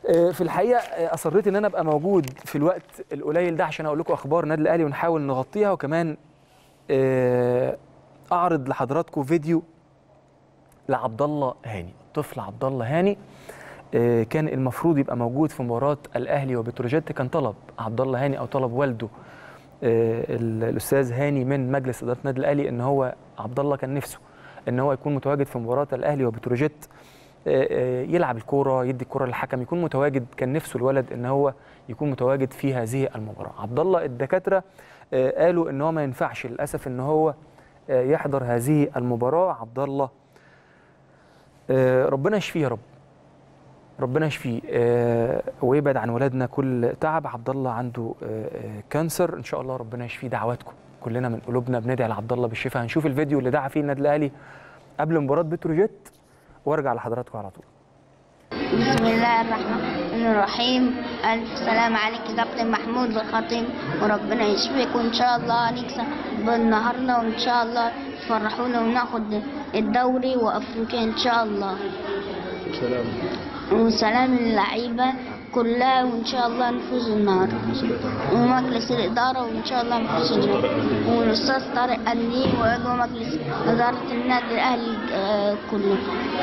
آه، في الحقيقه آه، اصريت ان انا ابقى موجود في الوقت القليل ده عشان اقول لكم اخبار النادي الاهلي ونحاول نغطيها وكمان آه، اعرض لحضراتكم فيديو لعبد الله هاني الطفل عبد الله هاني آه، كان المفروض يبقى موجود في مباراه الاهلي وبتروجيت كان طلب عبد الله هاني او طلب والده آه، ال- الاستاذ هاني من مجلس اداره النادي الاهلي ان هو عبد الله كان نفسه ان هو يكون متواجد في مباراه الاهلي وبتروجيت آه، آه، يلعب الكوره يدي الكوره للحكم يكون متواجد كان نفسه الولد ان هو يكون متواجد في هذه المباراه عبد الله الدكاتره آه، قالوا ان هو ما ينفعش للاسف ان هو آه، يحضر هذه المباراه عبد الله آه، ربنا يشفيه يا رب ربنا يشفيه آه، ويبعد عن ولادنا كل تعب عبد الله عنده آه، آه، كانسر ان شاء الله ربنا يشفيه دعواتكم كلنا من قلوبنا بندعي لعبد الله بالشفاء هنشوف الفيديو اللي دعا فيه النادي الاهلي قبل مباراه بتروجيت وارجع لحضراتكم على طول بسم الله الرحمن الرحيم ألف سلام عليك يا كابتن محمود الخطيب وربنا يشفيك وإن شاء الله هنكسب النهاردة وإن شاء الله تفرحونا وناخد الدوري وأفريقيا إن شاء الله سلام وسلام اللعيبة كلها وإن شاء الله نفوز النهاردة ومجلس الإدارة وإن شاء الله نفوز النهاردة والأستاذ طارق قنديل وعضو مجلس إدارة النادي الأهلي آه، كله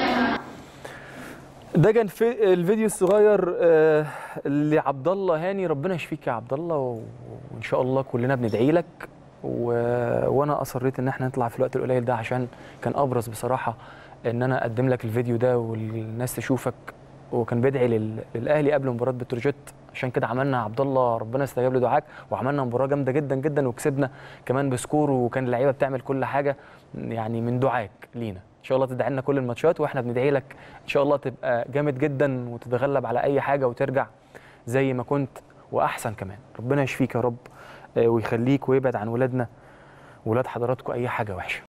ده كان في الفيديو الصغير آه، لعبد الله هاني ربنا يشفيك يا عبد الله و- وان شاء الله كلنا بندعي لك و... وانا اصريت ان احنا نطلع في الوقت القليل ده عشان كان ابرز بصراحه ان انا اقدم لك الفيديو ده والناس تشوفك وكان بيدعي لل... للاهلي قبل مباراه بتروجيت عشان كده عملنا عبد الله ربنا استجاب لدعاك وعملنا مباراه جامده جدا جدا وكسبنا كمان بسكور وكان اللعيبه بتعمل كل حاجه يعني من دعاك لينا ان شاء الله تدعي لنا كل الماتشات واحنا بندعي لك ان شاء الله تبقى جامد جدا وتتغلب على اي حاجه وترجع زي ما كنت واحسن كمان ربنا يشفيك يا رب آه، ويخليك ويبعد عن ولادنا ولاد حضراتكم اي حاجه وحشه